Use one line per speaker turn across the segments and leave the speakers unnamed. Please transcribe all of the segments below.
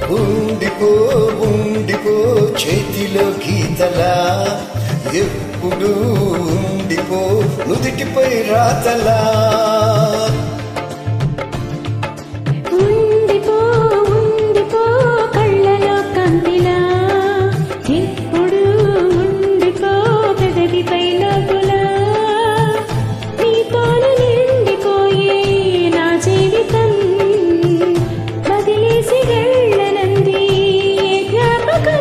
ఉండిపో ఉండిపో చేతిలో గీతలా ఎప్పుడు ఉండిపో నుదిటిపై రాతలా
ఉండిపో ఉండిపో కళ్ళలో కందిలా ఎప్పుడు ఉండిపో పెదవిపై నవ్వులా నీతోనే నిండిపోయే నా జీవితం వదిలేసి వెళ్ళనంది ఏ జ్ఞాపకం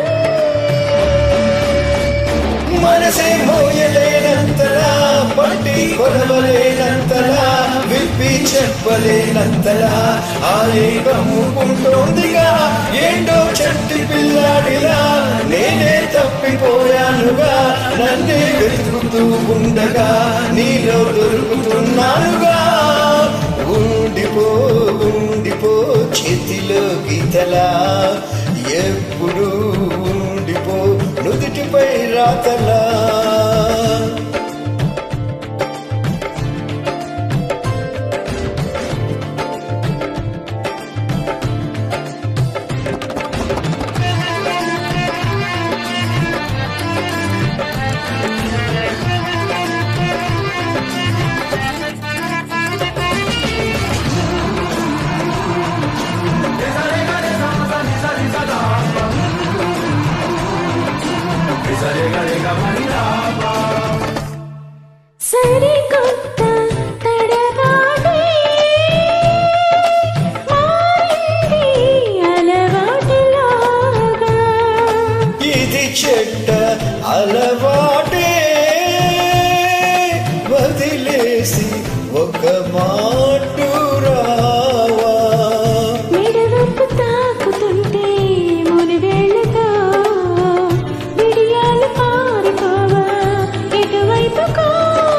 మనసే మోయలేనంతలా పట్టి కొలవలేనంతలా విప్పి చెప్పలేనంతలా ఆలే కమ్ముకుంటోందిగా ఏంటో చెట్టి పిల్లాడిలా నేనే తప్పిపోయానుగా నన్నే వెతుకుతూ ఉండగా నీలో దొరుకుతున్నానుగా ఉండిపో ఉండిపో చేతిలో గీతలా ఎప్పుడు ఉండిపో నుదుటిపై రాతలా
సరికొత్త తడబాటే మారింది అలవాటులాగా
ఇది చెడ్డ అలవాటే వదిలేసి ఒక మాటు రావా
మెడవపు తాకుతుంటే మునివేళ్ళతో విడియాలు పారిపోవా ఎటువైపుకో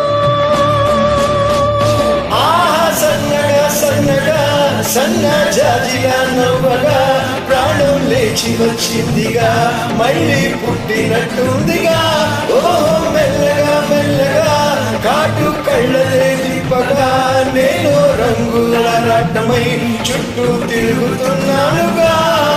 ఆహా సన్నగా సన్నగా సన్న జాజిగా నవ్వగా ప్రాణం లేచి వచ్చిందిగా మళ్ళీ పుట్టినట్టుందిగా ఓ మెల్లగా మెల్లగా కాటు కళ్ళదే దీపగా నేను రంగుల రట్టమై చుట్టూ తిరుగుతున్నానుగా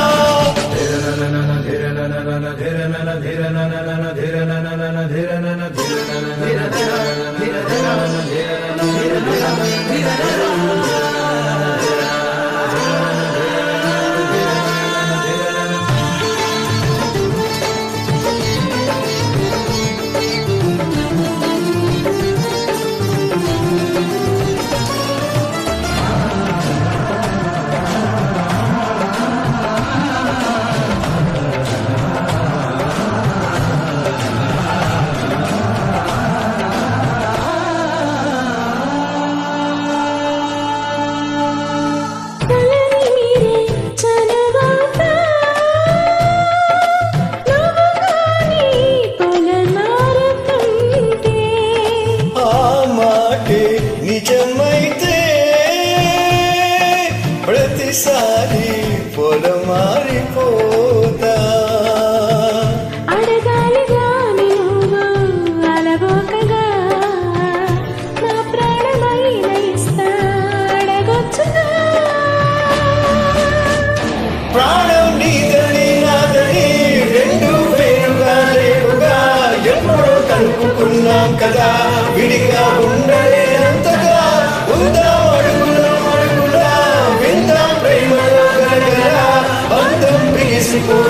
తలని మీరే చనవాత నువ్వు కానీ పొలమారుతుంటే
ఆ మాటే నిజమైతే ప్రతిసారి పొలమారిపోతా
అడగాలి గాని నువ్వు అలవోకగా నా ప్రాణమైన ఇస్తా అడగొచ్చుగా
ప్రాణం నీదని నాదని రెండు వేరుగా లేవుగా ఎప్పుడో కలుపుకున్నాం కదా విడిగా ఉండలేనంతగా ఉందాం అడుగులో అడుగులా విందాం ప్రేమలో గలగల బంధం బిగిసిపో